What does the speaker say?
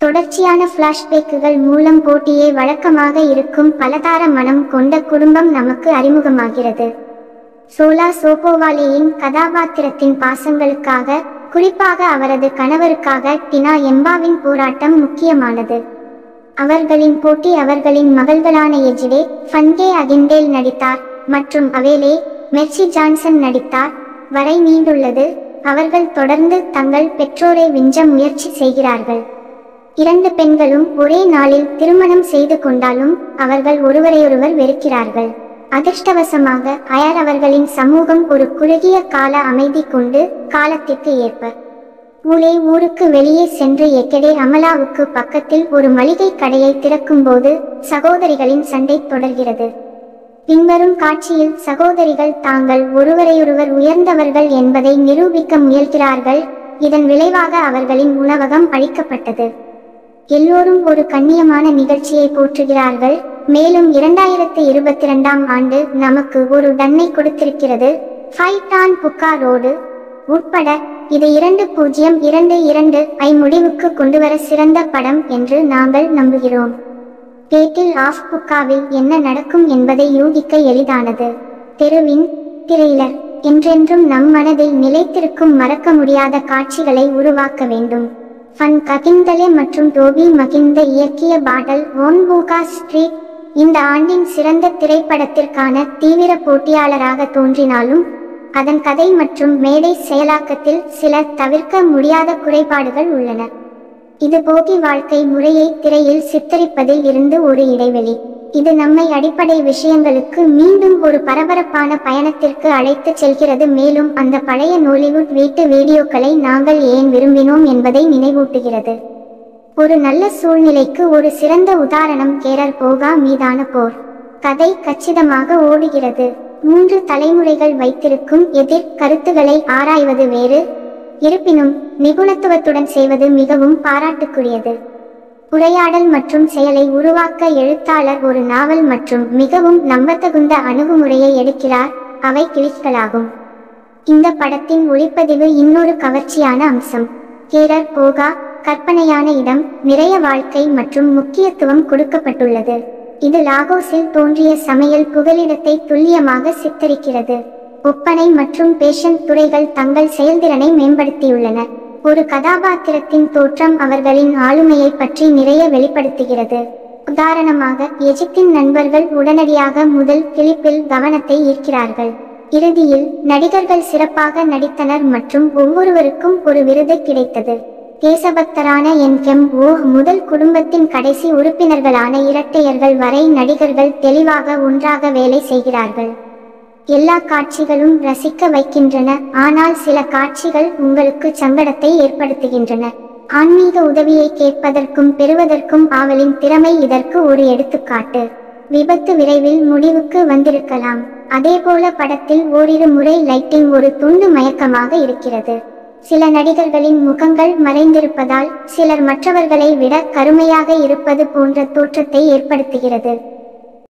தொடர்ச்சியான பிளாஷ்பேக்குகள் மூலம் போட்டியே வழக்கமாக இருக்கும் பலதார மனம் கொண்ட குடும்பம் நமக்கு அறிமுகமாகிறது சோலா சோபோவாலேயின் கதாபாத்திரத்தின் பாசங்களுக்காக குறிப்பாக அவரது கணவருக்காக டினா எம்பாவின் போராட்டம் முக்கியமானது அவர்களின் போட்டி அவர்களின் மகள்களான எஜிடே ஃபன்கே அகிண்டேல் நடித்தார் மற்றும் அவேலே மெர்சி ஜான்சன் நடித்தார் வரை நீண்டுள்ளது அவர்கள் தொடர்ந்து தங்கள் பெற்றோரை விஞ்ச முயற்சி செய்கிறார்கள் இரண்டு பெண்களும் ஒரே நாளில் திருமணம் செய்து கொண்டாலும் அவர்கள் ஒருவரையொருவர் வெறுக்கிறார்கள் அதிர்ஷ்டவசமாக அயர் அவர்களின் சமூகம் ஒரு குறுகிய கால அமைதி கொண்டு காலத்திற்கு ஏற்ப ஊலே ஊருக்கு வெளியே சென்று எக்கடே அமலாவுக்கு பக்கத்தில் ஒரு மளிகை கடையை திறக்கும்போது சகோதரிகளின் சண்டை தொடர்கிறது பின்வரும் காட்சியில் சகோதரிகள் தாங்கள் ஒருவரையொருவர் உயர்ந்தவர்கள் என்பதை நிரூபிக்க முயல்கிறார்கள் இதன் விளைவாக அவர்களின் உணவகம் அழிக்கப்பட்டது எல்லோரும் ஒரு கண்ணியமான நிகழ்ச்சியை போற்றுகிறார்கள் மேலும் இரண்டாயிரத்தி இருபத்தி இரண்டாம் ஆண்டு நமக்கு ஒரு டன்னை கொடுத்திருக்கிறது ஃபைட்டான் புக்கா ரோடு உட்பட இது இரண்டு பூஜ்ஜியம் இரண்டு இரண்டு ஐ முடிவுக்கு கொண்டுவர சிறந்த படம் என்று நாங்கள் நம்புகிறோம் பேட்டில் ஆஃப் புக்காவில் என்ன நடக்கும் என்பதை யூகிக்க எளிதானது தெருவின் திரையிலர் என்றென்றும் நம் மனதில் நிலைத்திருக்கும் மறக்க முடியாத காட்சிகளை உருவாக்க வேண்டும் ஃபன் ககிந்தலே மற்றும் டோபி மகிந்த இயக்கிய பாடல் ஓன் பூகா ஸ்ட்ரீட் இந்த ஆண்டின் சிறந்த திரைப்படத்திற்கான தீவிர போட்டியாளராக தோன்றினாலும் அதன் கதை மற்றும் மேடை செயலாக்கத்தில் சில தவிர்க்க முடியாத குறைபாடுகள் உள்ளன இது போகி வாழ்க்கை முறையை திரையில் சித்தரிப்பதில் இருந்து ஒரு இடைவெளி இது நம்மை அடிப்படை விஷயங்களுக்கு மீண்டும் ஒரு பரபரப்பான பயணத்திற்கு அழைத்துச் செல்கிறது மேலும் அந்த பழைய நோலிவுட் வீட்டு வீடியோக்களை நாங்கள் ஏன் விரும்பினோம் என்பதை நினைவூட்டுகிறது ஒரு நல்ல சூழ்நிலைக்கு ஒரு சிறந்த உதாரணம் கேரர் போகா மீதான போர் கதை கச்சிதமாக ஓடுகிறது மூன்று தலைமுறைகள் வைத்திருக்கும் எதிர் கருத்துக்களை ஆராய்வது வேறு இருப்பினும் நிபுணத்துவத்துடன் செய்வது மிகவும் பாராட்டுக்குரியது உரையாடல் மற்றும் செயலை உருவாக்க எழுத்தாளர் ஒரு நாவல் மற்றும் மிகவும் நம்பத்தகுந்த அணுகுமுறையை எடுக்கிறார் அவை கிளிஷ்களாகும் இந்த படத்தின் ஒளிப்பதிவு இன்னொரு கவர்ச்சியான அம்சம் கேரர் போகா கற்பனையான இடம் நிறைய வாழ்க்கை மற்றும் முக்கியத்துவம் கொடுக்கப்பட்டுள்ளது இது லாகோஸில் தோன்றிய சமையல் புகலிடத்தை துல்லியமாக சித்தரிக்கிறது ஒப்பனை மற்றும் பேஷன் துறைகள் தங்கள் செயல்திறனை மேம்படுத்தியுள்ளன ஒரு கதாபாத்திரத்தின் தோற்றம் அவர்களின் ஆளுமையை பற்றி நிறைய வெளிப்படுத்துகிறது உதாரணமாக எஜிப்தின் நண்பர்கள் உடனடியாக முதல் கிளிப்பில் கவனத்தை ஈர்க்கிறார்கள் இறுதியில் நடிகர்கள் சிறப்பாக நடித்தனர் மற்றும் ஒவ்வொருவருக்கும் ஒரு விருது கிடைத்தது தேசபக்தரான என் கெம் ஓ முதல் குடும்பத்தின் கடைசி உறுப்பினர்களான இரட்டையர்கள் வரை நடிகர்கள் தெளிவாக ஒன்றாக வேலை செய்கிறார்கள் எல்லா காட்சிகளும் ரசிக்க வைக்கின்றன ஆனால் சில காட்சிகள் உங்களுக்கு சங்கடத்தை ஏற்படுத்துகின்றன ஆன்மீக உதவியை கேட்பதற்கும் பெறுவதற்கும் ஆவலின் திறமை இதற்கு ஒரு எடுத்துக்காட்டு விபத்து விரைவில் முடிவுக்கு வந்திருக்கலாம் அதேபோல படத்தில் ஓரிரு முறை லைட்டிங் ஒரு துண்டு மயக்கமாக இருக்கிறது சில நடிகர்களின் முகங்கள் மறைந்திருப்பதால் சிலர் மற்றவர்களை விட கருமையாக இருப்பது போன்ற தோற்றத்தை ஏற்படுத்துகிறது